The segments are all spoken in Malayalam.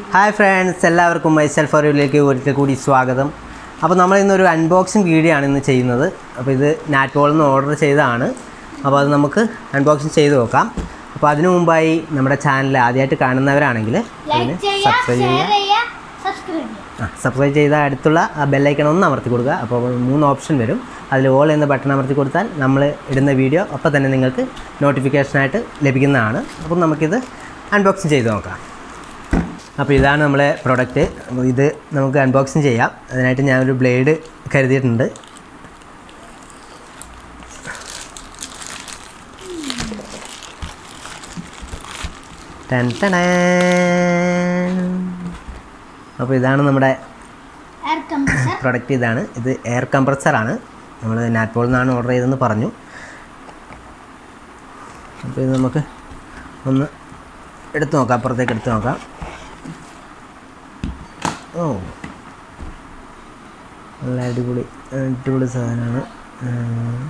ഹായ് ഫ്രണ്ട്സ് എല്ലാവർക്കും മൈസെൽഫ് ഫോറിലേക്ക് ഒരിക്കൽ കൂടി സ്വാഗതം അപ്പോൾ നമ്മൾ ഇന്നൊരു അൺബോക്സിങ് വീഡിയോ ആണ് ഇന്ന് ചെയ്യുന്നത് അപ്പോൾ ഇത് നാറ്റ്പോളിൽ നിന്ന് ഓർഡർ ചെയ്തതാണ് അപ്പോൾ അത് നമുക്ക് അൺബോക്സിങ് ചെയ്ത് നോക്കാം അപ്പോൾ അതിനു മുമ്പായി നമ്മുടെ ചാനൽ ആദ്യമായിട്ട് കാണുന്നവരാണെങ്കിൽ അതിന് ലൈക്ക് ചെയ്യുക സബ്സ്ക്രൈബ് ഷെയർ ചെയ്യുക ചെയ്യുക സബ്സ്ക്രൈബ് ചെയ്യുക ആ സബ്സ്ക്രൈബ് ചെയ്ത അടുത്തുള്ള ആ ബെല്ലൈക്കൺ ഒന്ന് അമർത്തി കൊടുക്കുക അപ്പോൾ മൂന്ന് ഓപ്ഷൻ വരും അതിൽ ഓൾ എന്ന ബട്ടൺ അമർത്തി കൊടുത്താൽ നമ്മൾ ഇടുന്ന വീഡിയോ അപ്പോൾ തന്നെ നിങ്ങൾക്ക് നോട്ടിഫിക്കേഷനായിട്ട് ലഭിക്കുന്നതാണ് അപ്പം നമുക്കിത് അൺബോക്സിങ് ചെയ്ത് നോക്കാം അപ്പോൾ ഇതാണ് നമ്മളെ പ്രൊഡക്റ്റ് അപ്പോൾ ഇത് നമുക്ക് അൺബോക്സിങ് ചെയ്യാം അതിനായിട്ട് ഞാനൊരു ബ്ലേഡ് കരുതിയിട്ടുണ്ട് ടൻ ടണേൻ. അപ്പോൾ ഇതാണ് നമ്മുടെ എയർ കംപ്രസർ പ്രൊഡക്റ്റ് ഇതാണ് ഇത് എയർ കംപ്രസറാണ് നമ്മൾ നാറ്റ്പോളിൽ നിന്നാണ് ഓർഡർ ചെയ്തതെന്ന് പറഞ്ഞു അപ്പോൾ ഇത് നമുക്ക് ഒന്ന് എടുത്ത് നോക്കാം അപ്പുറത്തേക്ക് എടുത്ത് നോക്കാം ഓ നല്ല അടിപൊളി അടിപൊളി സാധനമാണ് ഉം.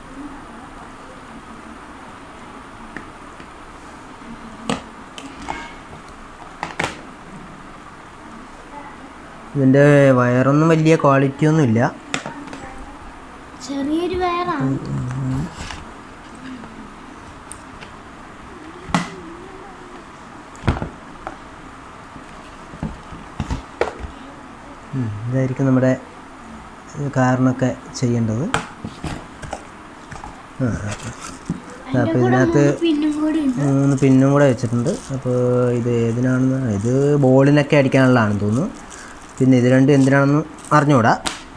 ഇതിൻ്റെ വയറൊന്നും വലിയ ക്വാളിറ്റി ഒന്നും ഇല്ല ചെറിയൊരു വയറാണ് ഉം, ഇതായിരിക്കും നമ്മുടെ കാറിനൊക്കെ ചെയ്യേണ്ടത് ആ, ആ, ആ. അപ്പോൾ ഇതിനകത്ത് പിന്നും കൂടി ഉണ്ട് മൂന്ന് പിന്നും കൂടെ വെച്ചിട്ടുണ്ട് അപ്പോൾ ഇത് ഏതിനാണെന്ന് ഇത് ബോളിനൊക്കെ അടിക്കാനുള്ളതാണെന്ന് തോന്നുന്നു പിന്നെ ഇത് രണ്ടും എന്തിനാണെന്ന് അറിഞ്ഞുകൂടാ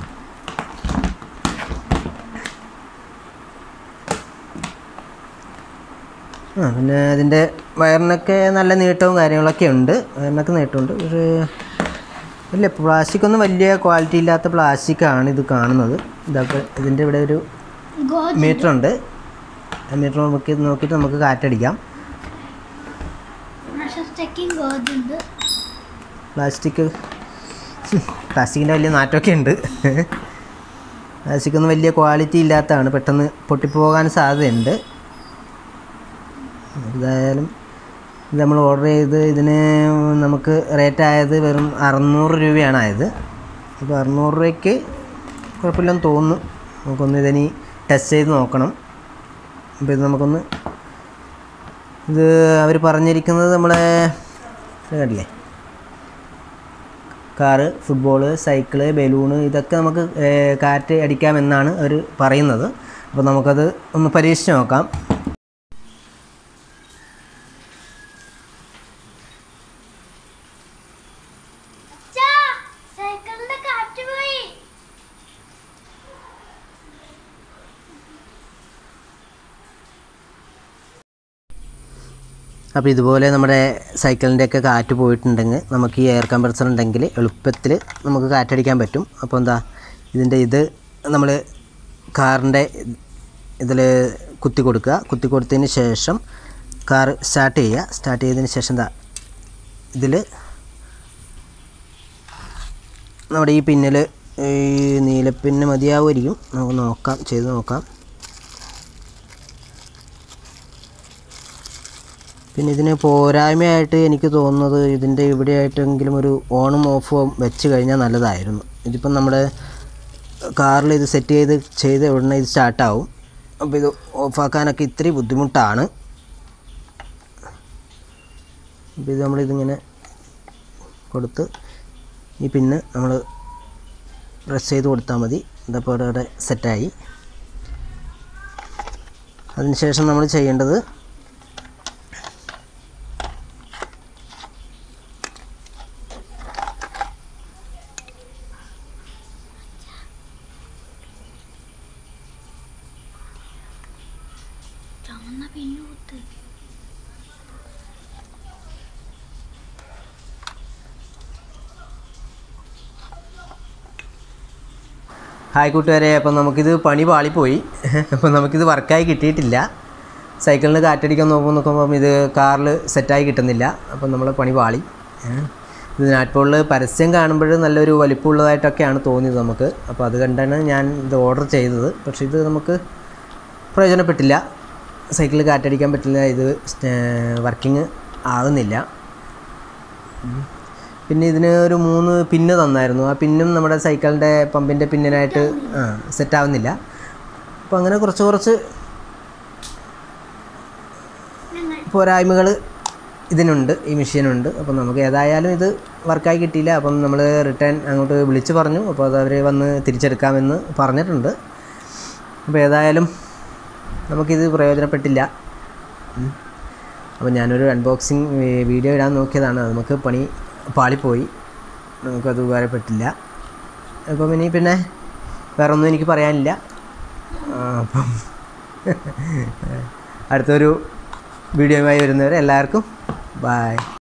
ആ പിന്നെ അതിൻ്റെ വയറിനൊക്കെ നല്ല നീട്ടവും കാര്യങ്ങളൊക്കെ ഉണ്ട് വയറിനൊക്കെ നീട്ടമുണ്ട് പക്ഷേ ഇല്ല പ്ലാസ്റ്റിക് ഒന്നും വലിയ ക്വാളിറ്റി ഇല്ലാത്ത പ്ലാസ്റ്റിക്കാണ് ഇത് കാണുന്നത് ഇതൊക്കെ ഇതിൻ്റെ ഇവിടെ ഒരു ഗോജ് മീറ്റർ ഉണ്ട് ആ മീറ്റർ നമുക്ക് നോക്കിയിട്ട് നമുക്ക് കാറ്റടിക്കാം പ്രഷർ ചെക്കിംഗ് ഗോജ് ഉണ്ട് പ്ലാസ്റ്റിക് പ്ലാസ്റ്റിക്കിൻ്റെ വലിയ നാറ്റമൊക്കെ ഉണ്ട് പ്ലാസ്റ്റിക് ഒന്നും വലിയ ക്വാളിറ്റി ഇല്ലാത്തതാണ് പെട്ടെന്ന് പൊട്ടിപ്പോകാൻ സാധ്യതയുണ്ട് എന്തായാലും ഇത് നമ്മൾ ഓർഡർ ചെയ്ത് ഇതിന് നമുക്ക് റേറ്റ് ആയത് വെറും അറുന്നൂറ് രൂപയാണ് ആയത് അപ്പോൾ അറുന്നൂറ് രൂപയ്ക്ക് കുഴപ്പമില്ലെന്ന് തോന്നുന്നു നമുക്കൊന്ന് ഇതിനി ടെസ്റ്റ് ചെയ്ത് നോക്കണം അപ്പോൾ ഇത് നമുക്കൊന്ന് ഇത് അവർ പറഞ്ഞിരിക്കുന്നത് നമ്മളെ ഇത് കണ്ടില്ലേ കാറ് ഫുട്ബോള് സൈക്കിള് ബലൂണ് ഇതൊക്കെ നമുക്ക് ഏർ, കാറ്റ് അടിക്കാമെന്നാണ് അവർ പറയുന്നത് അപ്പോൾ നമുക്കത് ഒന്ന് പരീക്ഷിച്ച് നോക്കാം അച്ഛാ, സൈക്കിളിന്റെ കാറ്റ് പോയി അപ്പോൾ ഇതുപോലെ നമ്മുടെ സൈക്കിളിൻ്റെയൊക്കെ കാറ്റ് പോയിട്ടുണ്ടെങ്കിൽ നമുക്ക് ഈ എയർ കംപ്രസർ ഉണ്ടെങ്കിൽ എളുപ്പത്തിൽ നമുക്ക് കാറ്റടിക്കാൻ പറ്റും അപ്പോൾ എന്താ ഇതിൻ്റെ ഇത് നമ്മൾ കാറിൻ്റെ ഇതിൽ കുത്തി കൊടുക്കുക കുത്തി കൊടുത്തതിന് ശേഷം കാർ സ്റ്റാർട്ട് ചെയ്യുക സ്റ്റാർട്ട് ചെയ്തതിന് ശേഷം എന്താ ഇതിൽ നമ്മുടെ ഈ പിന്നിൽ ഈ നീലപ്പിന്ന് മതിയാവുമായിരിക്കും നമുക്ക് നോക്കാം ചെയ്ത് നോക്കാം പിന്നെ ഇതിന് പോരായ്മയായിട്ട് എനിക്ക് തോന്നുന്നത് ഇതിൻ്റെ ഇവിടെ ആയിട്ടെങ്കിലും ഒരു ഓണും ഓഫും വെച്ച് കഴിഞ്ഞാൽ നല്ലതായിരുന്നു ഇതിപ്പം നമ്മുടെ കാറിൽ ഇത് സെറ്റ് ചെയ്ത് ചെയ്ത ഉടനെ ഇത് സ്റ്റാർട്ടാവും അപ്പോൾ ഇത് ഓഫാക്കാനൊക്കെ ഇത്തിരി ബുദ്ധിമുട്ടാണ് അപ്പോൾ ഇത് നമ്മളിതിങ്ങനെ കൊടുത്ത് ഈ പിന്ന് നമ്മൾ പ്രസ് ചെയ്ത് കൊടുത്താൽ മതി ഇതപ്പോൾ ഇവിടെ സെറ്റായി അതിനുശേഷം നമ്മൾ ചെയ്യേണ്ടത് ചുമന്ന പിന്നു കുത്ത് ഹായ് കൂട്ടുകാരെ അപ്പം നമുക്കിത് പണി പാളിപ്പോയി അപ്പം നമുക്കിത് വർക്കായി കിട്ടിയിട്ടില്ല സൈക്കിളിന് കാറ്റടിക്കാൻ നോക്കുമ്പോൾ നോക്കുമ്പം ഇത് കാറിൽ സെറ്റായി കിട്ടുന്നില്ല അപ്പം നമ്മൾ പണി പാളി ഏഹ്. ഇത് നാട്ട്പോളിൽ പരസ്യം കാണുമ്പോൾ നല്ലൊരു വലിപ്പമുള്ളതായിട്ടൊക്കെയാണ് തോന്നിയത് നമുക്ക് അപ്പോൾ അത് കണ്ടാണ് ഞാൻ ഇത് ഓർഡർ ചെയ്തത് പക്ഷേ ഇത് നമുക്ക് പ്രയോജനപ്പെട്ടില്ല സൈക്കിളിൽ കാറ്റടിക്കാൻ പറ്റില്ല ഇത് വർക്കിംഗ് ആകുന്നില്ല ഉം. പിന്നെ ഇതിന് ഒരു മൂന്ന് പിന്ന് തന്നായിരുന്നു ആ പിന്നും നമ്മുടെ സൈക്കിളിൻ്റെ പമ്പിൻ്റെ പിന്നിനായിട്ട് ആ സെറ്റ് ആവുന്നില്ല അപ്പോൾ അങ്ങനെ കുറച്ച് കുറച്ച് ഞങ്ങൾ പോരായ്മകൾ ഇതിനുണ്ട് ഈ മെഷീനുണ്ട് അപ്പം നമുക്ക് ഏതായാലും ഇത് വർക്കായി കിട്ടിയില്ല അപ്പം നമ്മൾ റിട്ടേൺ അങ്ങോട്ട് വിളിച്ച് പറഞ്ഞു അപ്പോൾ അത് അവർ വന്ന് തിരിച്ചെടുക്കാമെന്ന് പറഞ്ഞിട്ടുണ്ട് അപ്പോൾ ഏതായാലും നമുക്കിത് പ്രയോജനപ്പെട്ടില്ല ഉം. അപ്പോൾ ഞാനൊരു അൺബോക്സിങ് വീഡിയോ ഇടാൻ നോക്കിയതാണ് അത് നമുക്ക് പണി പാളിപ്പോയി നമുക്കത് ഉപകാരപ്പെട്ടില്ല അപ്പം ഇനി പിന്നെ വേറെ ഒന്നും എനിക്ക് പറയാനില്ല ആ, അപ്പം അടുത്തൊരു വീഡിയോയുമായി വരുന്നവരെ എല്ലാവർക്കും ബായ്